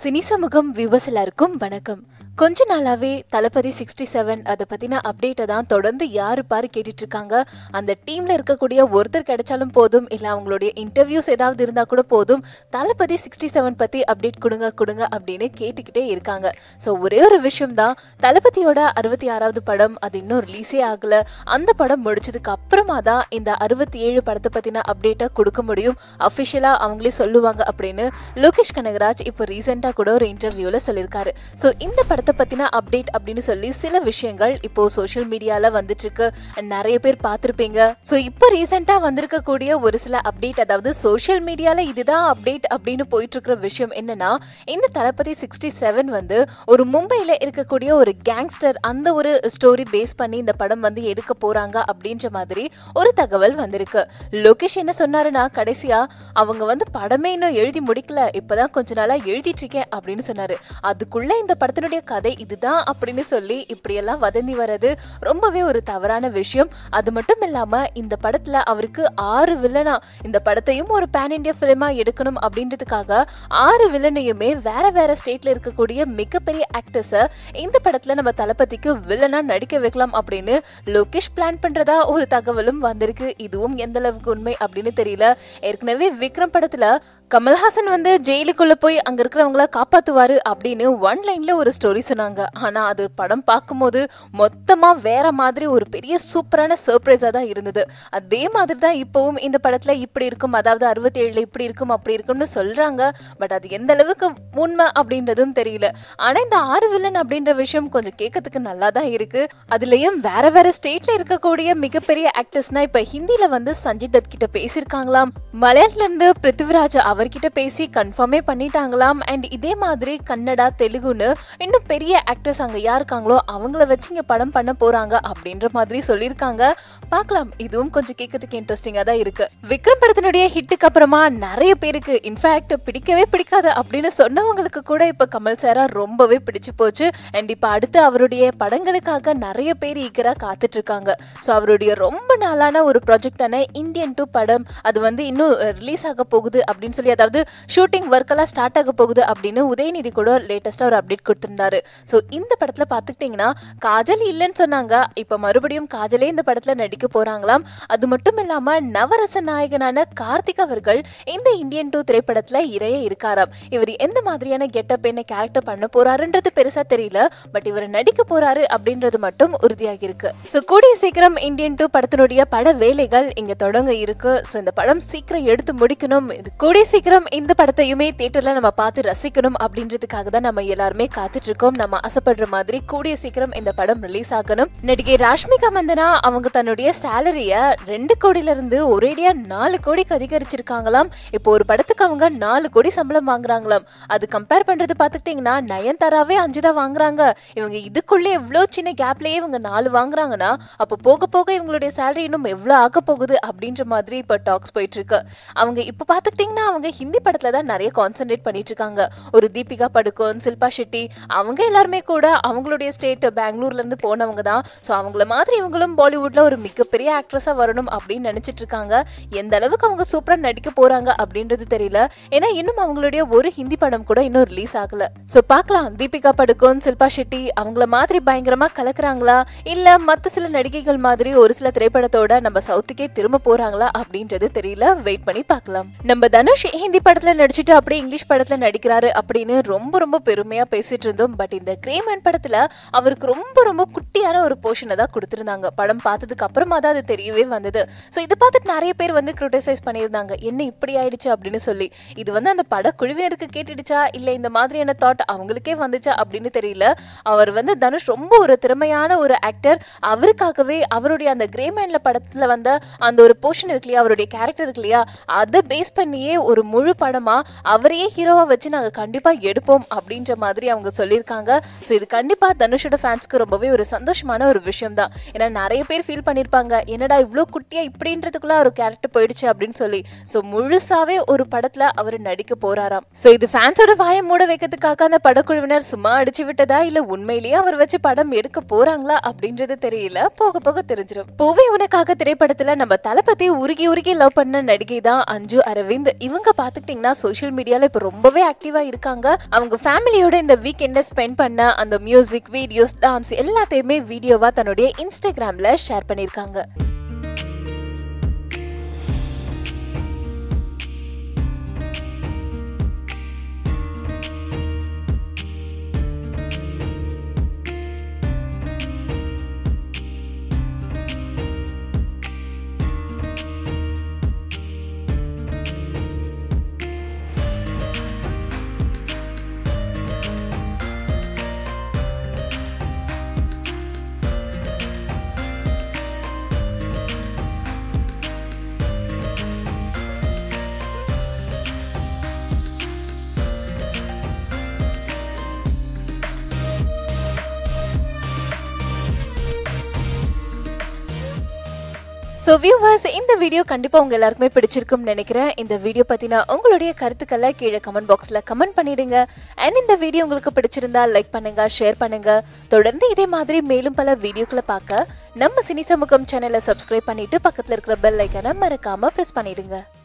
cine சமூகம் viewers எல்லாருக்கும் வணக்கம் கொஞ்ச நாளாவே தளபதி சிக்ஸ்டி செவன் அதை பத்தின அப்டேட்டை தான் தொடர்ந்து யாரு பாரு கேட்டுட்டு இருக்காங்க அந்த டீம்ல இருக்கக்கூடிய ஒருத்தர் கிடைச்சாலும் போதும் இல்ல அவங்களுடைய இன்டர்வியூஸ் ஏதாவது இருந்தா கூட போதும் தளபதி சிக்ஸ்டி செவன் பத்தி அப்டேட் கொடுங்க கொடுங்க அப்படின்னு கேட்டுக்கிட்டே இருக்காங்க ஸோ ஒரே ஒரு விஷயம் தான் தளபதியோட அறுபத்தி ஆறாவது படம் அது இன்னும் ரிலீஸே ஆகல அந்த படம் முடிச்சதுக்கு அப்புறமா தான் இந்த அறுபத்தி ஏழு படத்தை பத்தின அப்டேட்டை கொடுக்க முடியும் அஃபிஷியலா அவங்களே சொல்லுவாங்க அப்படின்னு லோகேஷ் கனகராஜ் இப்போ ரீசெண்டா கூட ஒரு இன்டர்வியூல சொல்லியிருக்காரு ஸோ இந்த படத்தை பத்தின அப்டேட் அப்படின்னு சொல்லி சில விஷயங்கள் இப்போ சோஷியல் மீடியால வந்துட்டு இருக்கு And நிறைய பேர் பார்த்திருப்பீங்க ஸோ இப்போ ரீசெண்டா வந்திருக்கக்கூடிய ஒரு சில அப்டேட் அதாவது சோஷியல் மீடியால இதுதான் அப்டேட் அப்படின்னு போயிட்டு இருக்கிற விஷயம் என்னன்னா இந்த தளபதி சிக்ஸ்டி செவன் வந்து ஒரு மும்பையில இருக்கக்கூடிய ஒரு கேங்ஸ்டர் அந்த ஒரு ஸ்டோரி பேஸ் பண்ணி இந்த படம் வந்து எடுக்க போறாங்க அப்படின்ற மாதிரி ஒரு தகவல் வந்திருக்கு லோகேஷ் என்ன சொன்னாருன்னா கடைசியா அவங்க வந்து படமே இன்னும் எழுதி முடிக்கல இப்பதான் கொஞ்ச நாளா எழுதிட்டு இருக்கேன் அப்படின்னு சொன்னாரு அதுக்குள்ள இந்த படத்தினுடைய கதை இதுதான் அப்படின்னு சொல்லி இப்படியெல்லாம் வதந்தி வர்றது ரொம்பவே ஒரு தவறான விஷயம் அது மட்டும் இல்லாம இந்த படத்துல அவருக்கு ஆறு வில்லனா இந்த படத்தையும் ஒரு பேன் இண்டியா பிலிமா எடுக்கணும் அப்படின்றதுக்காக ஆறு வில்லனையுமே வேற வேற ஸ்டேட்ல இருக்கக்கூடிய மிகப்பெரிய ஆக்டர்ஸ இந்த படத்துல நம்ம தளபதிக்கு வில்லனா நடிக்க வைக்கலாம் அப்படின்னு லோகேஷ் பிளான் பண்றதா ஒரு தகவலும் வந்திருக்கு இதுவும் எந்த அளவுக்கு உண்மை அப்படின்னு தெரியல ஏற்கனவே விக்ரம் படத்துல கமல்ஹாசன் வந்து ஜெயிலுக்குள்ள போய் அங்க இருக்கிறவங்கள காப்பாத்துவாரு அப்படின்னு ஒன் லைன்ல ஒரு ஸ்டோரி சொன்னாங்க ஆனா அது படம் பார்க்கும்போது மொத்தமா வேற மாதிரி ஒரு பெரிய சூப்பரான சர்ப்ரைஸா தான் இருந்தது அதே மாதிரி தான் இப்பவும் இந்த படத்துல இப்படி இருக்கும் அதாவது அறுபத்தி ஏழுல இப்படி இருக்கும் அப்படி இருக்கும்னு சொல்றாங்க பட் அது எந்த அளவுக்கு உண்மை அப்படின்றதும் தெரியல ஆனா இந்த ஆறு வில்லன் அப்படின்ற விஷயம் கொஞ்சம் கேட்கறதுக்கு நல்லா தான் இருக்கு அதுலயும் வேற வேற ஸ்டேட்ல இருக்கக்கூடிய மிகப்பெரிய ஆக்டர்ஸ்னா இப்ப ஹிந்தில வந்து சஞ்சய் தத் கிட்ட பேசியிருக்காங்களாம் மலையாளத்துல இருந்து பிருத்திவிராஜ் அவர்கிட்ட பேசி கன்ஃபார்மே பண்ணிட்டாங்களாம் அண்ட் இதே மாதிரி கன்னடா தெலுங்குன்னு இன்னும் பெரிய ஆக்டர்ஸ் அங்க யார் இருக்காங்களோ அவங்கள வச்சு இங்க படம் பண்ண போறாங்க அப்படின்ற மாதிரி சொல்லியிருக்காங்க பார்க்கலாம் இதுவும் கொஞ்சம் கேட்கறதுக்கு இன்ட்ரெஸ்டிங்கா தான் இருக்கு விக்ரம் படத்தினுடைய ஹிட்டுக்கு அப்புறமா நிறைய பேருக்கு இன்ஃபேக்ட் பிடிக்கவே பிடிக்காது அப்படின்னு சொன்னவங்களுக்கு கூட இப்ப கமல் சாரா ரொம்பவே பிடிச்சு போச்சு அண்ட் இப்ப அடுத்து அவருடைய படங்களுக்காக நிறைய பேர் ஈக்கரா காத்துட்டு இருக்காங்க ஸோ அவருடைய ரொம்ப நாளான ஒரு ப்ராஜெக்டான இந்தியன் டூ படம் அது வந்து இன்னும் ரிலீஸ் ஆக போகுது அப்படின்னு சொல்லி அதாவது ஷூட்டிங் ஒர்க் எல்லாம் ஸ்டார்ட் ஆக போகுது அப்படின்னு உதயநிதி கூட லேட்டஸ்டா ஒரு அப்டேட் கொடுத்திருந்தாரு ஸோ இந்த படத்துல பாத்துக்கிட்டீங்கன்னா காஜல் இல்லைன்னு சொன்னாங்க இப்ப மறுபடியும் காஜலே இந்த படத்துல நடிக்க போறாங்களாம் அது மட்டும் இல்லாம நவரச நாயகனான கார்த்திக் அவர்கள் இந்த இந்தியன் டூ திரைப்படத்துல இறைய இருக்காராம் இவர் எந்த மாதிரியான கெட்டப் என்ன கேரக்டர் பண்ண போறாருன்றது பெருசா தெரியல பட் இவர் நடிக்க போறாரு அப்படின்றது மட்டும் உறுதியாகி இருக்கு ஸோ கூடிய சீக்கிரம் இந்தியன் டூ படத்தினுடைய பட வேலைகள் இங்க தொடங்க இருக்கு ஸோ இந்த படம் சீக்கிரம் எடுத்து முடிக்கணும் இது கூடிய சீக்கிரம் இந்த படத்தையுமே தியேட்டர்ல நம்ம பார்த்து ரசிக்கணும் அப்படின்றதுக்காக தான் நம்ம எல்லாருமே காத்துட்டு இருக்கோம் நம்ம ஆசைப்படுற மாதிரி கூடிய சீக்கிரம் இந்த படம் ரிலீஸ் ஆகணும் நடிகை ராஷ்மிகா மந்தனா அவங்க தன்னுடைய சேலரிய ரெண்டு கோடியில இருந்து ஒரேடியா நாலு கோடிக்கு அதிகரிச்சிருக்காங்களாம் இப்போ ஒரு படத்துக்கு அவங்க நாலு கோடி சம்பளம் வாங்குறாங்களாம் அது கம்பேர் பண்றது பாத்துக்கிட்டீங்கன்னா நயன்தாராவே அஞ்சு தான் வாங்குறாங்க இவங்க இதுக்குள்ளே எவ்வளோ சின்ன கேப்லயே இவங்க நாலு வாங்குறாங்கன்னா அப்போ போக போக இவங்களுடைய சேலரி இன்னும் எவ்வளோ ஆக போகுது அப்படின்ற மாதிரி இப்போ டாக்ஸ் போயிட்டு இருக்கு அவங்க இப்போ பார்த்துக்கிட்டிங்கன்னா அவங்க ஹிந்தி படத்துல தான் நிறைய கான்சென்ட்ரேட் பண்ணிட்டு இருக்காங்க ஒரு தீபிகா படுகோன் சில்பா ஷெட்டி அவங்க எல்லாருமே கூட அவங்களுடைய ஸ்டேட் பெங்களூர்ல இருந்து போனவங்க தான் ஸோ அவங்கள மாதிரி இவங்களும் பாலிவுட்ல ஒரு மிகப்பெரிய ஆக்ட்ரஸா வரணும் அப்படின்னு நினைச்சிட்டு இருக்காங்க எந்த அளவுக்கு அவங்க சூப்பரா நடிக்க போறாங்க அப்படின்றது தெரியல ஏன்னா இன்னும் அவங்களுடைய ஒரு ஹிந்தி படம் கூட இன்னும் ரிலீஸ் ஆகல ஸோ பார்க்கலாம் தீபிகா படுகோன் சில்பா ஷெட்டி அவங்கள மாதிரி பயங்கரமா கலக்குறாங்களா இல்ல மத்த சில நடிகைகள் மாதிரி ஒரு சில திரைப்படத்தோட நம்ம சவுத்துக்கே திரும்ப போறாங்களா அப்படின்றது தெரியல வெயிட் பண்ணி பார்க்கலாம் நம்ம தனுஷ் ஹிந்தி படத்துல நடிச்சுட்டு அப்படியே இங்கிலீஷ் படத்துல நடிக்கிறாரு அப்படின்னு ரொம்ப ரொம்ப பெருமையா பேசிட்டு இருந்தோம் பட் இந்த கிரேமன் படத்துல அவருக்கு ரொம்ப ரொம்ப குட்டியான ஒரு போர்ஷனை தான் கொடுத்திருந்தாங்க படம் பார்த்ததுக்கு அப்புறமா தான் அது தெரியவே வந்தது ஸோ இதை பார்த்துட்டு நிறைய பேர் வந்து கிரிட்டிசைஸ் பண்ணியிருந்தாங்க என்ன இப்படி ஆயிடுச்சு அப்படின்னு சொல்லி இது வந்து அந்த பட குழுவினருக்கு கேட்டுடுச்சா இல்ல இந்த மாதிரியான தாட் அவங்களுக்கே வந்துச்சா அப்படின்னு தெரியல அவர் வந்து தனுஷ் ரொம்ப ஒரு திறமையான ஒரு ஆக்டர் அவருக்காகவே அவருடைய அந்த கிரேமேன்ல படத்துல வந்த அந்த ஒரு போர்ஷன் இருக்கு இல்லையா அவருடைய கேரக்டர் இருக்கு இல்லையா அதை பேஸ் பண்ணியே ஒரு முழு படமா அவரையே ஹீரோவா வச்சு நாங்க கண்டிப்பா எடுப்போம் அப்படின்ற மாதிரி அவங்க சொல்லியிருக்காங்க ஸோ இது கண்டிப்பா தனுஷோட ஃபேன்ஸ்க்கு ரொம்பவே ஒரு சந்தோஷமான ஒரு விஷயம் தான் ஏன்னா நிறைய பேர் ஃபீல் பண்ணியிருப்பாங்க என்னடா இவ்வளோ குட்டியா இப்படின்றதுக்குள்ள ஒரு கேரக்டர் போயிடுச்சு அப்படின்னு சொல்லி ஸோ முழுசாவே ஒரு படத்துல அவர் நடிக்க போறாராம் ஸோ இது ஃபேன்ஸோட வாயை மூட வைக்கிறதுக்காக அந்த படக்குழுவினர் சும்மா அடிச்சு விட்டதா இல்ல உண்மையிலேயே அவர் வச்சு படம் எடுக்க போறாங்களா அப்படின்றது தெரியல போக போக தெரிஞ்சிடும் பூவே உனக்காக திரைப்படத்துல நம்ம தளபதி உருகி உருகி லவ் பண்ண நடிகை தான் அஞ்சு அரவிந்த் இவங்க பார்த்துக்கிட்டிங்கன்னா சோஷியல் மீடியாவில் இப்போ ரொம்பவே ஆக்டிவாக இருக்காங்க அவங்க ஃபேமிலியோட இந்த வீக்கெண்டை ஸ்பெண்ட் பண்ண அந்த மியூசிக் வீடியோஸ் டான்ஸ் எல்லாத்தையுமே வீடியோவாக தன்னுடைய இன்ஸ்டாகிராமில் ஷேர் பண்ணியிருக்காங்க ஸோ வியூவர்ஸ் இந்த வீடியோ கண்டிப்பாக உங்கள் எல்லாருக்குமே பிடிச்சிருக்கும்னு நினைக்கிறேன் இந்த வீடியோ பற்றின உங்களுடைய கருத்துக்களை கீழே கமெண்ட் பாக்ஸில் கமெண்ட் பண்ணிடுங்க அண்ட் இந்த வீடியோ உங்களுக்கு பிடிச்சிருந்தா லைக் பண்ணுங்க ஷேர் பண்ணுங்க தொடர்ந்து இதே மாதிரி மேலும் பல வீடியோக்களை பார்க்க நம்ம சினி சமூகம் சேனலை சப்ஸ்கிரைப் பண்ணிட்டு பக்கத்தில் இருக்கிற பெல் ஐக்கனை மறக்காம ப்ரெஸ் பண்ணிடுங்க